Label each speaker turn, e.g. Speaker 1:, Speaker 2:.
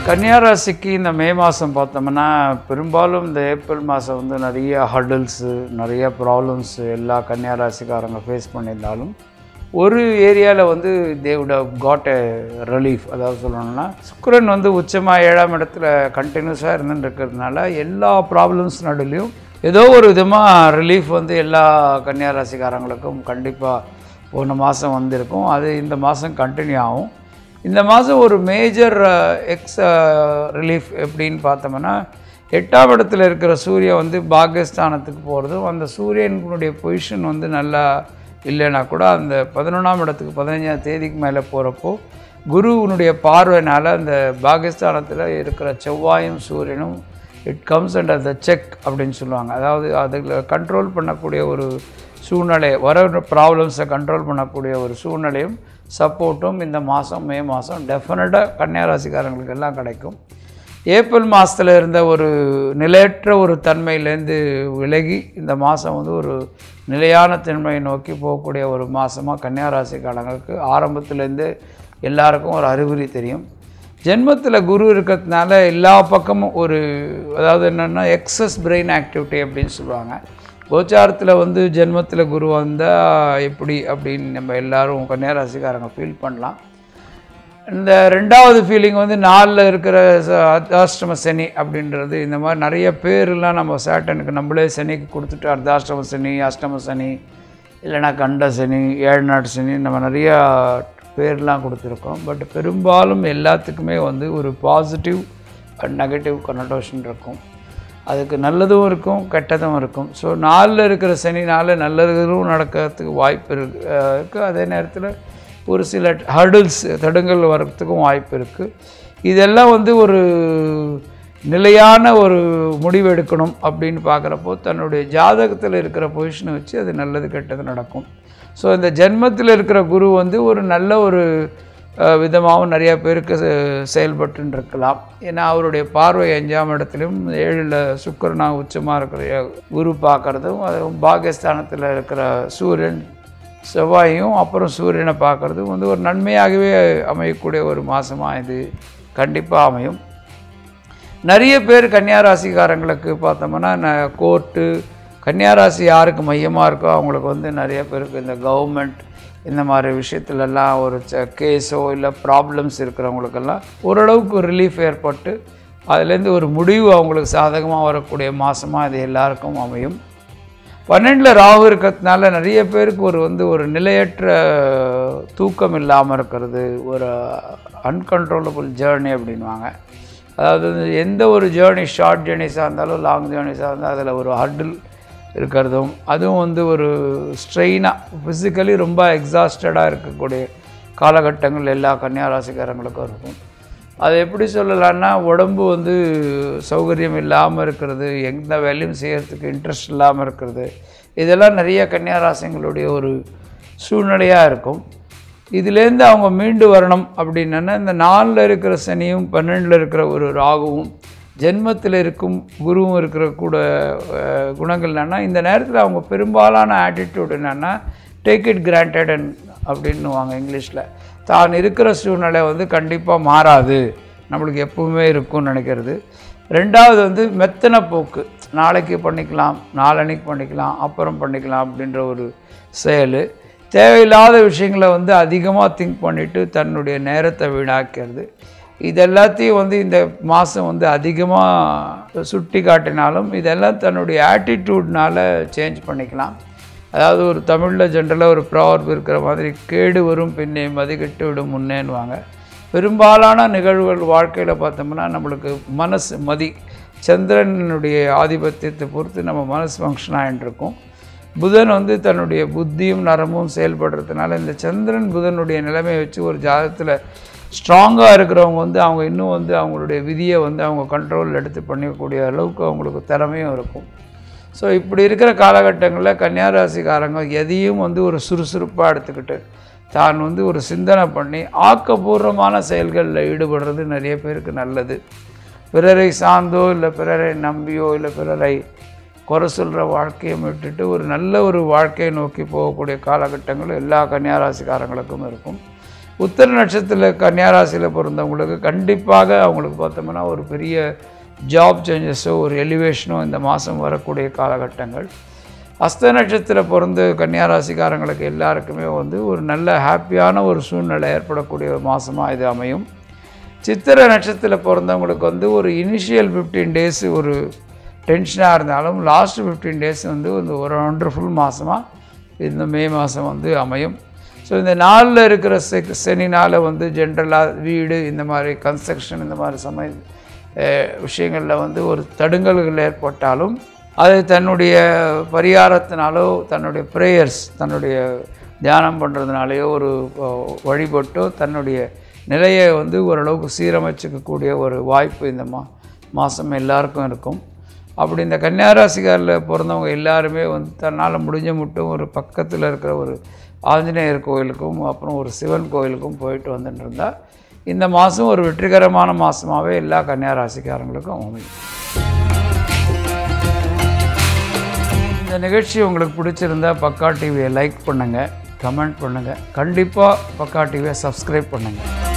Speaker 1: கன்னியாராசிக்கு இந்த மே மாதம் பார்த்தோம்னா பெரும்பாலும் இந்த ஏப்ரல் மாதம் வந்து நிறைய ஹர்டில்ஸு நிறைய ப்ராப்ளம்ஸு எல்லா கன்னியாராசிக்காரங்க ஃபேஸ் பண்ணியிருந்தாலும் ஒரு ஏரியாவில் வந்து தேவுட காட் எ ரிலீஃப் அதாவது சொல்லணும்னா சுக்கிரன் வந்து உச்சமாக ஏழாம் இடத்துல கண்டினியூஸாக இருந்துட்டு இருக்கிறதுனால எல்லா ப்ராப்ளம்ஸ் நடுலையும் ஏதோ ஒரு விதமாக ரிலீஃப் வந்து எல்லா கன்னியாராசிக்காரங்களுக்கும் கண்டிப்பாக போன மாதம் வந்திருக்கும் அது இந்த மாதம் கண்டினியூ ஆகும் இந்த மாதம் ஒரு மேஜர் எக்ஸ் ரிலீஃப் எப்படின்னு பார்த்தோம்னா எட்டாம் இடத்துல இருக்கிற சூரியன் வந்து பாகிஸ்தானத்துக்கு போகிறதும் அந்த சூரியனுடைய பொசிஷன் வந்து நல்லா இல்லைன்னா கூட அந்த பதினொன்றாம் இடத்துக்கு பதினஞ்சாம் தேதிக்கு மேலே போகிறப்போ குருவினுடைய பார்வைனால் அந்த பாகிஸ்தானத்தில் இருக்கிற செவ்வாயும் சூரியனும் it comes under the check அப்படின்னு சொல்லுவாங்க அதாவது அதில் கண்ட்ரோல் பண்ணக்கூடிய ஒரு சூழ்நிலை வர ப்ராப்ளம்ஸை கண்ட்ரோல் பண்ணக்கூடிய ஒரு சூழ்நிலையும் சப்போர்ட்டும் இந்த மாதம் மே மாதம் டெஃபினட்டாக கன்னியாராசிக்காரங்களுக்கு எல்லாம் கிடைக்கும் ஏப்ரல் மாதத்தில் இருந்த ஒரு நிலையற்ற ஒரு தன்மையிலேருந்து விலகி இந்த மாதம் வந்து ஒரு நிலையான தன்மையை நோக்கி போகக்கூடிய ஒரு மாதமாக கன்னியாராசிக்காரங்களுக்கு ஆரம்பத்துலேருந்து எல்லாருக்கும் ஒரு அறிகுறி தெரியும் ஜென்மத்தில் குரு இருக்கிறதுனால எல்லா பக்கமும் ஒரு அதாவது என்னென்னா எக்ஸஸ் பிரெயின் ஆக்டிவிட்டி அப்படின்னு சொல்லுவாங்க கோச்சாரத்தில் வந்து ஜென்மத்தில் குரு வந்தால் எப்படி அப்படின்னு நம்ம எல்லாரும் கன்னியாராசிக்காரங்க ஃபீல் பண்ணலாம் இந்த ரெண்டாவது ஃபீலிங் வந்து நாலில் இருக்கிற ச- அர்த்தாஷ்டம சனி அப்படின்றது இந்த மாதிரி நிறைய பேர்லாம் நம்ம சேட்டனுக்கு நம்மளே சனிக்கு கொடுத்துட்டு அர்த்தாஷ்டம சனி அஷ்டம சனி இல்லைன்னா கண்ட சனி ஏழ்நாட்டு சனி நம்ம நிறையா பேர்லாம் கொடுத்துருக்கோம் பட் பெரும்பாலும் எல்லாத்துக்குமே வந்து ஒரு பாசிட்டிவ் அண்ட் நெகட்டிவ் கனோட்டேஷன் இருக்கும் அதுக்கு நல்லதும் இருக்கும் கெட்டதும் இருக்கும் ஸோ நாளில் இருக்கிற சனினால நல்லதும் நடக்கிறதுக்கு வாய்ப்பு இருக்கு அஹ் இருக்கு அதே நேரத்தில் ஒரு சில ஹர்டில்ஸ் தடுங்கல் வர்றதுக்கும் வாய்ப்பு இருக்குது இதெல்லாம் வந்து ஒரு நிலையான ஒரு முடிவு எடுக்கணும் அப்படின்னு பார்க்குறப்போ தன்னுடைய ஜாதகத்தில் இருக்கிற பொசிஷனை வச்சு அது நல்லது கெட்டது நடக்கும் ஸோ இந்த ஜென்மத்தில் இருக்கிற குரு வந்து ஒரு நல்ல ஒரு அஹ், விதமாகவும் நிறைய பேருக்கு செ- செயல்பட்டுன்னு இருக்கலாம் ஏன்னா அவருடைய பார்வை அஞ்சாம் இடத்துலையும் ஏழில் சுக்கிரனாக உச்சமாக இருக்கிற குரு பார்க்குறதும் அதுவும் பாகிஸ்தானத்தில் இருக்கிற சூரியன் செவ்வாயும் அப்புறம் சூரியனை பார்க்குறதும் வந்து ஒரு நன்மையாகவே அமையக்கூடிய ஒரு மாதமாக இது கண்டிப்பாக அமையும் நிறைய பேர் கன்னியாராசிக்காரங்களுக்கு பார்த்தோம்னா ந- கோர்ட்டு கன்னியாராசி யாருக்கு மையமாக இருக்கோ அவங்களுக்கு வந்து நிறைய பேருக்கு இந்த கவர்மெண்ட் இந்த மாதிரி விஷயத்துலலாம் ஒரு கேஸோ இல்லை ப்ராப்ளம்ஸ் இருக்கிறவங்களுக்கெல்லாம் ஓரளவுக்கு ரிலீஃப் ஏற்பட்டு அதுலேருந்து ஒரு முடிவு அவங்களுக்கு சாதகமாக வரக்கூடிய மாதமாக இது எல்லாருக்கும் அமையும் பன்னெண்டில் ராகு இருக்கிறதுனால நிறைய பேருக்கு ஒரு வந்து ஒரு நிலையற்ற தூக்கம் இல்லாமல் இருக்கிறது ஒரு அன்கண்ட்ரோலபிள் ஜேர்னி அப்படின்வாங்க அதாவது வந்து எந்த ஒரு ஜேர்னி ஷார்ட் ஜேர்னிஸாக இருந்தாலும் லாங் ஜேர்னிஸாக இருந்தால் அதில் ஒரு ஹர்டில் இருக்கிறதும் அதுவும் வந்து ஒரு ஸ்ட்ரெயினாக ஃபிசிக்கலி ரொம்ப எக்ஸாஸ்டடாக இருக்கக்கூடிய காலகட்டங்கள் எல்லா கன்னியாராசிக்காரங்களுக்கும் இருக்கும் அது எப்படி சொல்லலாம்னா உடம்பு வந்து சௌகரியம் இல்லாமல் இருக்கிறது எந்த வேலையும் செய்யறதுக்கு இன்ட்ரெஸ்ட் இல்லாமல் இருக்கிறது இதெல்லாம் நிறைய கன்னியாராசிங்களுடைய ஒரு சூழ்நிலையாக இருக்கும் இதுலேருந்து அவங்க மீண்டு வரணும் அப்படின்னா இந்த நாலில் இருக்கிற சனியும் பன்னெண்டில் இருக்கிற ஒரு ராகுவும் ஜென்மத்தில் இருக்கும் குருவும் இருக்கிற கூட அஹ், குணங்கள் என்னென்னா இந்த நேரத்தில் அவங்க பெரும்பாலான ஆட்டிடியூட் என்னென்னா டேக் இட் கிராண்டட் அண்ட் அப்படின்னுவாங்க இங்கிலீஷில் தான் இருக்கிற சூழ்நிலை வந்து கண்டிப்பாக மாறாது நம்மளுக்கு எப்பவுமே இருக்கும்னு நினைக்கிறது ரெண்டாவது வந்து மெத்தன போக்கு நாளைக்கு பண்ணிக்கலாம் நாளன்னைக்கு பண்ணிக்கலாம் அப்புறம் பண்ணிக்கலாம் அப்படின்ற ஒரு செயல் தேவையில்லாத விஷயங்களை வந்து அதிகமாக திங்க் பண்ணிவிட்டு தன்னுடைய நேரத்தை வீணாக்கிறது இது எல்லாத்தையும் வந்து இந்த மாதம் வந்து அதிகமாக சுட்டி காட்டினாலும் இதெல்லாம் தன்னுடைய ஆட்டிடியூட்னால சேஞ்ச் பண்ணிக்கலாம் அதாவது ஒரு தமிழில் ஜென்ரலாக ஒரு ப்ராவர்ப் இருக்கிற மாதிரி கேடு வரும் பின்னே மதிக்கெட்டு விடும் முன்னேன்னுவாங்க பெரும்பாலான நிகழ்வுகள் வாழ்க்கையில் பார்த்தோம்னா நம்மளுக்கு மனசு மதி சந்திரனுடைய ஆதிபத்தியத்தை பொறுத்து நம்ம மனசு ஃபங்க்ஷன் ஆகிட்டு இருக்கும் புதன் வந்து தன்னுடைய புத்தியும் நரமும் செயல்படுறதுனால இந்த சந்திரன் புதனுடைய நிலைமையை வச்சு ஒரு ஜாதகத்தில் ஸ்ட்ராங்காக இருக்கிறவங்க வந்து அவங்க இன்னும் வந்து அவங்களுடைய விதியை வந்து அவங்க கண்ட்ரோல் எடுத்து பண்ணிக்கக்கூடிய அளவுக்கு அவங்களுக்கு திறமையும் இருக்கும் ஸோ இப்படி இருக்கிற காலகட்டங்களில் கன்னியாராசிக்காரங்க எதையும் வந்து ஒரு சுறுசுறுப்பாக எடுத்துக்கிட்டு தான் வந்து ஒரு சிந்தனை பண்ணி ஆக்கப்பூர்வமான செயல்களில் ஈடுபடுறது நிறைய பேருக்கு நல்லது பிறரை சார்ந்தோ இல்லை பிறரை நம்பியோ இல்லை பிறரை குறை சொல்கிற வாழ்க்கையை விட்டுட்டு ஒரு நல்ல ஒரு வாழ்க்கையை நோக்கி போகக்கூடிய காலகட்டங்கள் எல்லா கன்னியாராசிக்காரங்களுக்கும் இருக்கும் உத்தர நட்சத்திரத்தில் கன்னியாராசியில் பிறந்தவங்களுக்கு கண்டிப்பாக அவங்களுக்கு பார்த்தோம்னா ஒரு பெரிய ஜாப் சேஞ்சஸோ ஒரு எலிவேஷனோ இந்த மாதம் வரக்கூடிய காலகட்டங்கள் அஸ்த நட்சத்திரம் பிறந்த கன்னியாராசிக்காரங்களுக்கு எல்லாருக்குமே வந்து ஒரு நல்ல ஹாப்பியான ஒரு சூழ்நிலை ஏற்படக்கூடிய ஒரு மாதமாக இது அமையும் சித்திரை நட்சத்திரத்தில் பிறந்தவங்களுக்கு வந்து ஒரு இனிஷியல் ஃபிஃப்டீன் டேஸ் ஒரு டென்ஷனாக இருந்தாலும் லாஸ்ட் ஃபிஃப்டீன் டேஸ் வந்து வந்து ஒரு ஒண்டர்ஃபுல் மாதமாக இந்த மே மாதம் வந்து அமையும் ஸோ இந்த நாளில் இருக்கிற செ சனினால் வந்து ஜென்ரலாக வீடு இந்த மாதிரி கன்ஸ்ட்ரக்ஷன் இந்த மாதிரி சமய விஷயங்களில் வந்து ஒரு தடுங்கல்கள் ஏற்பட்டாலும் அது தன்னுடைய பரிகாரத்தினாலோ தன்னுடைய ப்ரேயர்ஸ் தன்னுடைய தியானம் பண்ணுறதுனாலையோ ஒரு வழிபட்டோ தன்னுடைய நிலையை வந்து ஓரளவுக்கு சீரமைச்சிக்கக்கூடிய ஒரு வாய்ப்பு இந்த மா மாதம் எல்லாருக்கும் இருக்கும் அப்படி இந்த கன்னியாராசிக்காரில் பிறந்தவங்க எல்லாருமே வந்து தன்னால் முடிஞ்ச மட்டும் ஒரு பக்கத்தில் இருக்கிற ஒரு ஆஞ்சநேயர் கோயிலுக்கும் அப்புறம் ஒரு சிவன் கோயிலுக்கும் போயிட்டு வந்துட்டு இருந்தால் இந்த மாதம் ஒரு வெற்றிகரமான மாதமாகவே எல்லா கன்னியாராசிக்காரங்களுக்கும் அமையும் இந்த நிகழ்ச்சி உங்களுக்கு பிடிச்சிருந்தா பக்கா டிவியை லைக் பண்ணுங்கள் கமெண்ட் பண்ணுங்கள் கண்டிப்பாக பக்கா டிவியை சப்ஸ்கிரைப் பண்ணுங்கள்